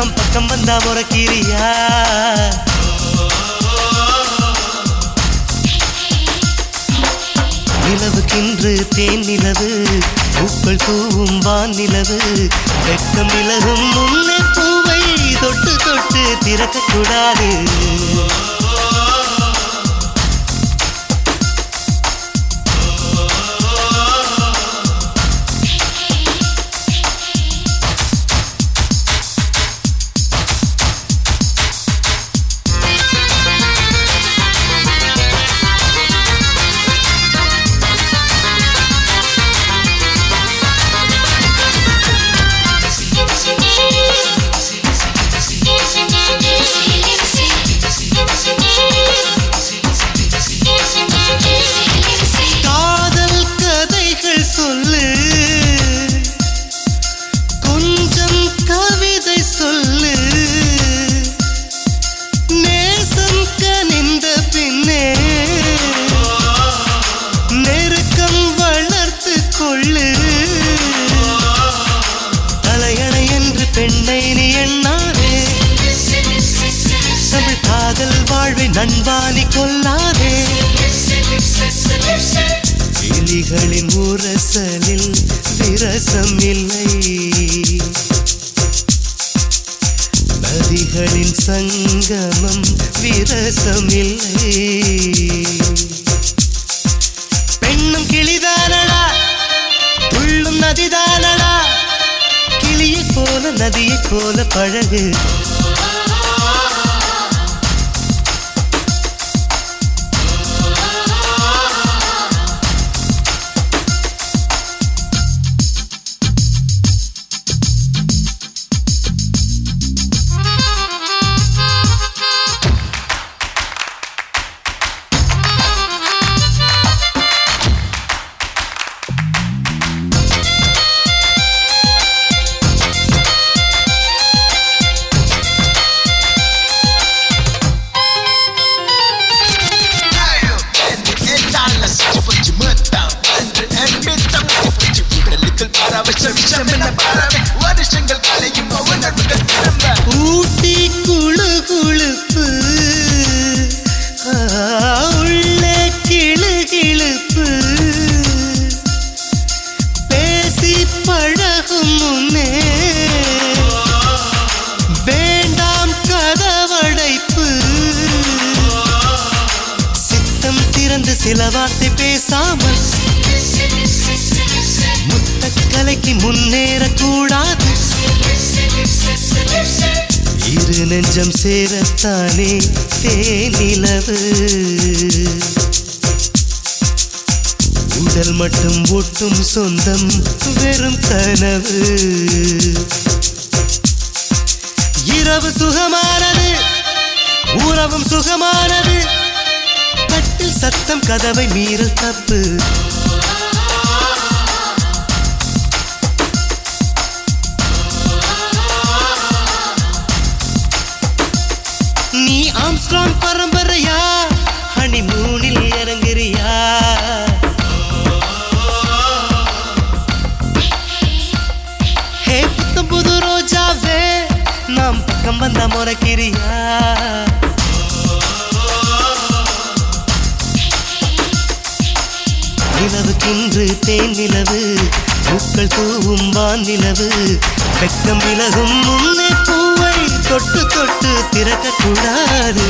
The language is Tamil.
நாம் பக்கம் வந்தா முறக்கிறியா நிலவுக்கின்று தேன் நிலவு பூக்கள் தூவும் வான் நிலவு வெட்கம் விலகும் முன்னே பூவை தொட்டு தொட்டு திறக்கக்கூடாது காதல் கதைகள் சொல்லு கொஞ்சம் கவிதை சொல்லு நேசம் கனிந்த பின்னே நெருக்கம் வளர்த்து கொள்ளு தலையணை என்று பெண்ணை நீ எண்ணாதே தமிழ் காதல் வாழ்வை நண்பானி கொல்லாதே கிளிகளின் உரசலில் விரசம் இல்லை நதிகளின் சங்கமம் விரசம் இல்லை பெண்ணும் கிளிதானடா துள்ளும் நதிதானடா கிளியைப் போல நதியைப் போல பழகு வருஷங்கள் கலையும் உணர்வுகள் திரும்ப ஊட்டி குழு குழுப்பு ஆ, உள்ளே கிளு கிழுப்பு பேசி பழகும் முன்னே வேண்டாம் கதவடைப்பு சித்தம் திறந்து சில வார்த்தை பேசாமல் முத்தக்கலைக்கு முன்னேறக்கூடாது இரு நெஞ்சம் சேரத்தானே தேனிலவு உடல் மட்டும் ஒட்டும் சொந்தம் வெறும் கனவு இரவு சுகமானது உறவும் சுகமானது கட்டில் சத்தம் கதவை மீறல் தப்பு நீ ஆம்ஸ்ட்ராங் பரம்பரையா ஹனிமூனில் இறங்குறியா ஹே புத்தம் புது ரோஜாவே நாம் பக்கம் வந்தா முறைக்கிறியா நிலவுக்கின்று தேன் நிலவு பூக்கள் தூவும் வான் நிலவு வெக்கம் விலகும் முன்னே பூவை தொட்டு தொட்டு திறக்கக்கூடாது